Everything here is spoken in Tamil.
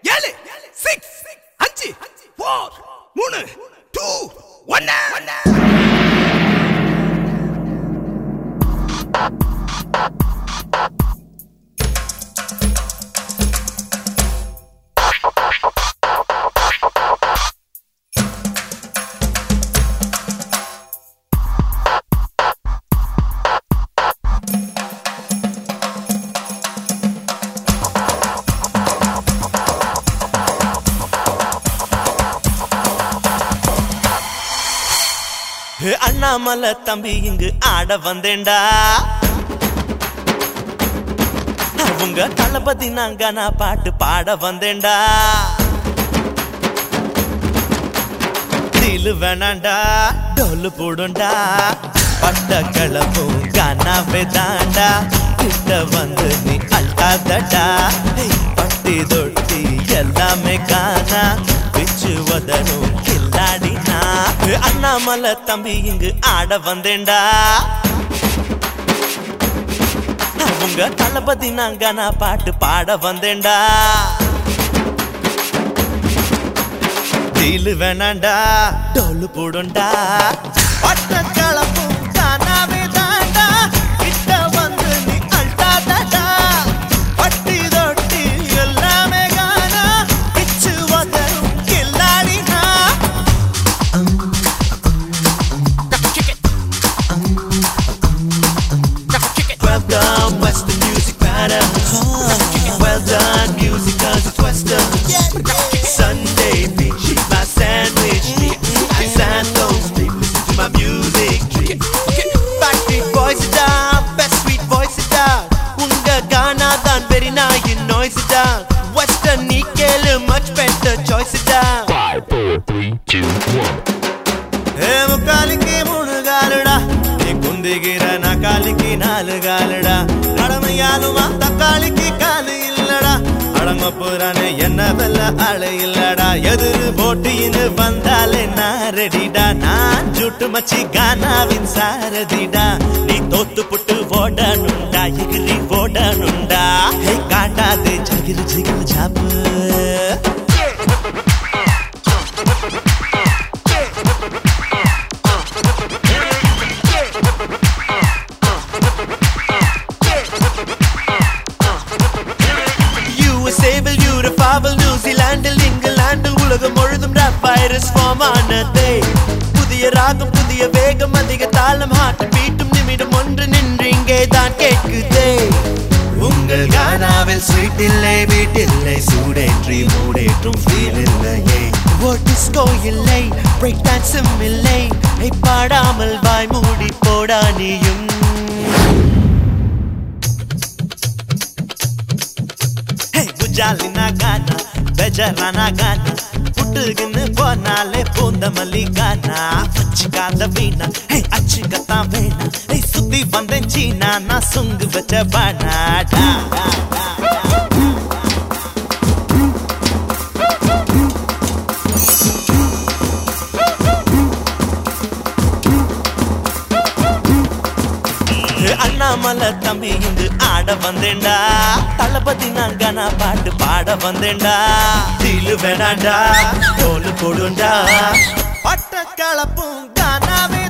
ஏழு சிக்ஸ் அஞ்சு ஃபோர் மூணு டூ ஒன்னு அண்ணாமலை தம்பி இங்கு ஆட வந்தேன்டா அவங்க தளபதி நாங்க நான் பாட்டு பாட வந்தேன்டா தீலு வேணாண்டா டோலு போடுண்டா பட்ட கிளப்பும் கனாவே தாண்டா கிட்ட வந்து நீ அல்டாதடா பட்டி தொட்டி எல்லாமே காணா பிச்சு உதரும் கில்லாடினா அண்ணாமலை தம்பி இங்கு ஆட வந்தேன்டா அவங்க தளபதி நாங்க நான் பாட்டு பாட வந்தேன்டா தீலு வேணாண்டா டோலு போடுண்டா பட்ட கலப்பும் தானாவே தாண்டா கிட்ட வந்து நீ அல்டாதடா பட்டி தொட்டி எல்லாமே காணா பிச்சு வதரும் கில்லாடினா Well done, Western music matter. Well done, music cause it's Western. Sunday, peachy, my sandwich. I Santos, listen to my music. Backstreet boys it down, best sweet voice it down. உங்க கானா தான் வெரி நாயின் noise it down. Western நீ கேளு much better choice it down. Five, four, three, two, one. ஏ முக்காலிக்கு மூணு காலுடா நீ குந்திகிற நக்காலிக்கு நாலு காலுடா கடமையாலுமா தக்காளிக்கு காலு இல்லடா அடங்க புறானே என்ன வெல்ல ஆளு இல்லடா எதிரு போட்டின்னு வந்தாலே நான் ரெடிடா நான் ஜுட்டு மச்சி கானாவின் சாரதிடா நீ தோத்து புட்டு ஓடணுண்டா எகிரி ஓடணுண்டா ஹே காட்டாதே ஜகிரு ஜிகிரு ஜாப்பு யூஎஸ்ஏவில் யூரோப்பாவில் நியூசிலாண்டில் இங்கிலாந்தில் உலகம் முழுதும் ரேப் வைரஸ் ஃபார்ம் ஆனதே புதிய ராகம் புதிய வேகம் அதிக தாளம் ஹார்ட் பீட்டும் நிமிடம் ஒன்று நின்று இங்கே தான் கேட்குதே உங்கள் கானாவில் ஸ்வீட் இல்லை வீட்டில்லை சூடேற்றி மூடேற்றும் ஃபீல் இல்லையே ஓ டிஸ்கோ இல்லை பிரேக் டான்ஸும் இல்லை ஐ, பாடாமல் வாய் மூடி போடா நீயும் ஹே குஜாலினா கானா பெஜரானா கானா புட்டுக்குன்னு போனாலே பூந்த மல்லி கானா வச்சுக்காத வீணா ஹே அச்சுக்கத்தான் வேணா ஹே சுத்தி வந்தேன் சீனா நான் சுங்கு வச்ச பானா டா, டா, டா, டா. அண்ணாமலை தம்பி இங்கு ஆட வந்தேன்டா தளபதி நாங்க நான் பாட்டு பாட வந்தேன்டா தீலு வேணாண்டா தோல் போடுண்டா பட்ட கலப்பும் கானாவே